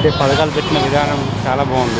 అంటే పథకాలు పెట్టిన విధానం చాలా బాగుంది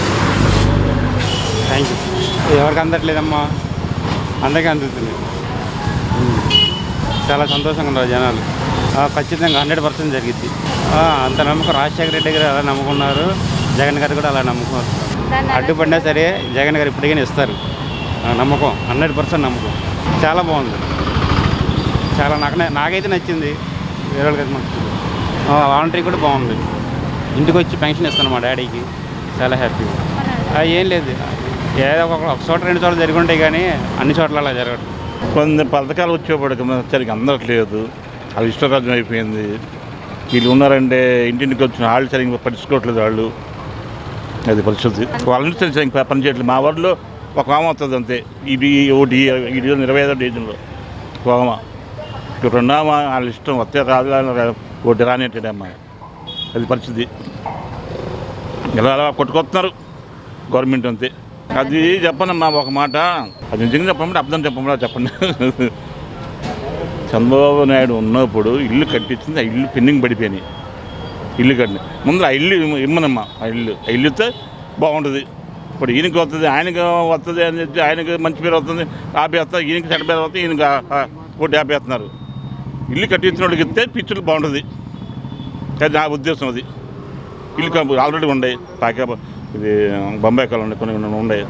థ్యాంక్ యూ ఎవరికి అందట్లేదమ్మా అందరికీ అందుతుంది ఉమ్. చాలా సంతోషంగా ఉన్నారు జనాలు ఆ, ఖచ్చితంగా హండ్రెడ్ పర్సెంట్ జరిగింది అంత నమ్మకం రాజశేఖర రెడ్డి గారు అలా నమ్ముకున్నారు జగన్ గారు కూడా అలా నమ్ముకున్నారు అడ్డుపడినా సరే జగన్ గారు ఇప్పటికైనా ఇస్తారు ఆ, నమ్మకం హండ్రెడ్ పర్సెంట్ నమ్మకం చాలా బాగుంది చాలా నాకు నాకైతే నచ్చింది వేరే వాళ్ళకైతే నచ్చింది వాలంటరీ కూడా బాగుంది ఇంటికి వచ్చి పెన్షన్ ఇస్తాను మా డాడీకి చాలా హ్యాపీగా ఆ, ఏం లేదు ఏదో ఒక ఒక చోట రెండు చోట్ల జరిగి ఉంటాయి కానీ అన్ని చోట్ల అలా జరగదు కొన్ని పథకాలు వచ్చేప్పటికి సరిగ్గా అందట్లేదు అది ఇష్టరాజ్యం అయిపోయింది వీళ్ళు ఉన్నారంటే ఇంటింటికి వచ్చిన వాళ్ళు సరిగ్గా పట్టించుకోవట్లేదు వాళ్ళు అది పరిస్థితి వాళ్ళని సరిగ్గా పని చేయట్లేదు మా వార్డులో ఒక ఆమె వస్తుంది అంతే ఇది ఒకటి ఈ డివిజన్ ఇరవై ఐదో డివిజన్లో ఒక ఆమె ఇక్కడ రెండామా వాళ్ళ ఇష్టం వస్తే రాదు ఒకటి రానిట్టడమ్మా అది పరిస్థితి ఇలా అలా కొట్టుకొస్తున్నారు గవర్నమెంట్ అంతే అది చెప్పనమ్మా ఒక మాట అది నిజంగా చెప్పమంటే అర్థం చెప్పమంటే చెప్పండి చంద్రబాబు నాయుడు ఉన్నప్పుడు ఇల్లు కట్టించింది ఆ ఇల్లు పెండింగ్ పడిపోయినాయి ఇల్లు కట్టిన ముందు ఆ ఇల్లు ఇమ్మ- ఇమ్మనమ్మా ఆ ఇల్లు ఆ ఇల్లు ఇస్తే బాగుంటుంది ఇప్పుడు ఈయనకి వస్తుంది ఆయనకి వస్తుంది అని చెప్పి ఆయనకి మంచి పేరు వస్తుంది ఆపేస్తా ఈయనకి చెడ్డ పేరు వస్తుంది ఈయనకి ఆ- ఆ ఒకటి ఆపేస్తున్నారు ఇల్లు కట్టించిన వాళ్ళకి ఇస్తే పిక్చర్లు బాగుంటుంది అది నా ఉద్దేశం అది ఇల్లు కంపు ఆల్రెడీ ఉన్నాయి పాకా ఇది బొంబాయి కాలం ఉన్నాయి కొన్ని కొన్ని ఉన్నాయి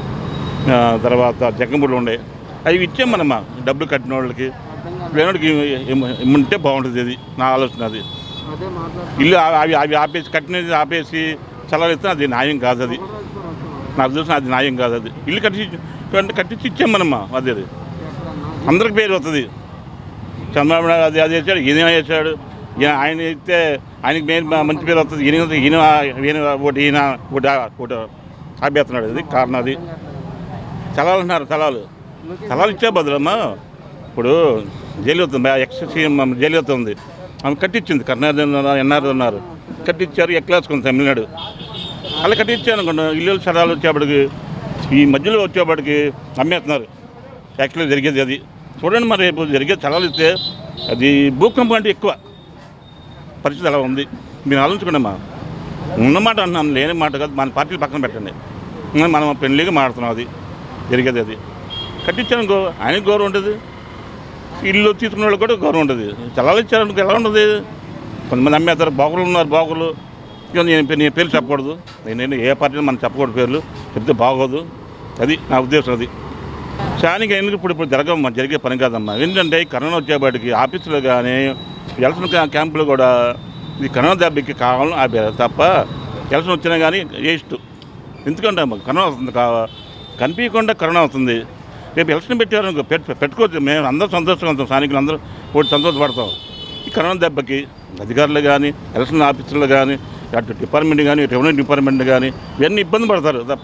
ఆ, తర్వాత జగ్గంపూడిలో ఉన్నాయి అవి ఇచ్చామన్నమ్మా డబ్బులు కట్టిన వాళ్ళకి లేనోడికి ఇమ్మంటే బాగుంటుంది అది నా ఆలోచన అది ఇల్లు ఆ- అవి అవి ఆపేసి కట్టినది ఆపేసి చలాలిస్తే అది న్యాయం కాదు అది నాకు తెలిసిన అది న్యాయం కాదు అది ఇల్లు కట్టించి కట్టించి ఇచ్చామన్నమ్మా అదే అది అందరికి పేరు వస్తుంది చంద్రబాబు నాయుడు అది అది చేశాడు ఈయన చేశాడు ఈయన ఆయన ఇస్తే ఆయనకి మెయిన్ మంచి పేరు వస్తుంది ఈయన ఈయన ఈయన ఒకటి ఈయన ఒకటి ఆ- ఒకటి ఆపేస్తున్నాడు అది కారణం అది చలాలు అంటున్నారు చలాలు చలాలు ఇచ్చే బదులమ్మా ఇప్పుడు జైలు అవుతుంది ఎక్స్ సీఎం జైలు అవుతుంది ఆమె కట్టించింది కర్ణాటక ఎన్ఆర్ ఉన్నారు కట్టించారు ఎక్లాసుకుంది తమిళనాడు అలా కట్టించాను అనుకోండి ఇల్లు చలాలు వచ్చేప్పటికి ఈ మధ్యలో వచ్చేప్పటికి అమ్మేస్తున్నారు యాక్చువల్గా జరిగేది అది చూడండి మరి రేపు జరిగేది చలాలు ఇస్తే అది భూకంపం అంటే ఎక్కువ పరిస్థితి అలా ఉంది మీరు ఆలోచించుకోండి అమ్మా ఉన్నమాట అన్నాను లేని మాట కాదు మన పార్టీలు పక్కన పెట్టండి ఇంకా మనం పెళ్లిగా మాడుతున్నాం అది జరిగేది అది కట్టించాను గో ఆయనకు గౌరవం ఉంటుంది ఇల్లు తీసుకున్న వాళ్ళకి కూడా గౌరవం ఉంటుంది చలాలు ఇచ్చారనుకో ఎలా ఉంటుంది కొంతమంది అమ్మేస్తారు బాగులు ఉన్నారు బాగులు ఇక నేను పే- నేను పేరు చెప్పకూడదు నేను ఏ పార్టీలో మనం చెప్పకూడదు పేర్లు చెప్తే బాగోదు అది నా ఉద్దేశం అది చానికి ఎందుకు ఇప్పుడు ఇప్పుడు జరగమ్మా జరిగే పని కాదమ్మా ఏంటంటే ఈ కరోనా వచ్చేపాటికి ఆఫీసులో కానీ ఎలక్షన్ క్యా- క్యాంపులో కూడా ఇది కరోనా దెబ్బకి కావాలని ఆపారు తప్ప ఎలక్షన్ వచ్చినా కానీ వేస్ట్ ఎందుకంటే అమ్మా కరోనా వస్తుంది కా కనిపించకుండా కరోనా వస్తుంది రేపు ఎలక్షన్ పెట్టారనుకో పెట్టు పెట్టుకోవచ్చు మేము అందరూ సంతోషంగా ఉంటాం స్థానికులు అందరూ ఒకటి సంతోషపడతాం ఈ కరోనా దెబ్బకి అధికారులు కానీ ఎలక్షన్ ఆఫీసులు కానీ అటు డిపార్ట్మెంట్ కానీ రెవెన్యూ డిపార్ట్మెంట్ కానీ ఇవన్నీ ఇబ్బంది పడతారు తప్ప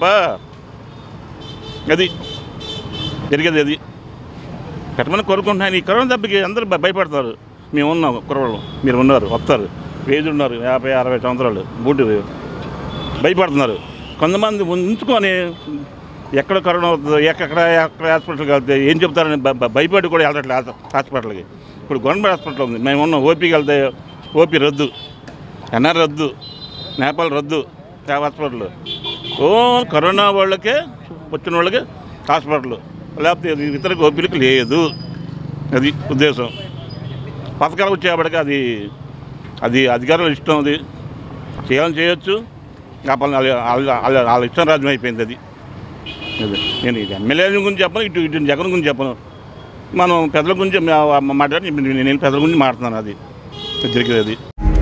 అది జరిగేది అది పెట్టమని కోరుకుంటున్నాను ఈ కరోనా దెబ్బకి అందరూ భయ- భయపడతారు మేము ఉన్నాం కుర్రవాళ్ళు మీరు ఉన్నారు వస్తారు వేది ఉన్నారు యాభై అరవై సంవత్సరాలు బూటి భయపడుతున్నారు కొంతమంది ఉంచుకొని ఎక్కడ కరోనా అవుతుందో ఎక్కడ ఎక్కడ హాస్పిటల్కి వెళ్తే ఏం చెప్తారని భ- భ- భయపడి కూడా వెళ్ళట్లేదు హాస్పిటల్కి ఇప్పుడు గవర్నమెంట్ హాస్పిటల్ ఉంది మేము ఉన్నాం ఓపీకి వెళ్తే ఓపీ రద్దు ఎన్ఆర్ రద్దు నేపాల్ రద్దు ఆ హాస్పిటల్ ఓ కరోనా వాళ్ళకే వచ్చిన వాళ్ళకే హాస్పిటల్ లేకపోతే ఇతర ఓపీలకు లేదు అది ఉద్దేశం పథకాలు వచ్చేప్పటికి అది అది అధికారుల ఇష్టం అది చేయాలని చేయొచ్చు కాపాలి వాళ్ళ వాళ్ళ- వాళ్ళ వాళ్ళ ఇష్టం రాజ్యం అయిపోయింది అది అది నేను ఇది ఎమ్మెల్యే గురించి చెప్పను ఇటు ఇటు జగన్ గురించి చెప్పను మనం పెద్దల గురించి మా- మాట్లాడి నేను పెద్దల గురించి మాట్లాడుతున్నాను అది జరిగేది అది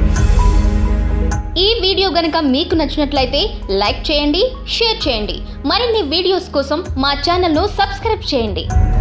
ఈ వీడియో గనుక మీకు నచ్చినట్లయితే లైక్ చేయండి షేర్ చేయండి మరిన్ని వీడియోస్ కోసం మా ఛానల్ను సబ్స్క్రైబ్ చేయండి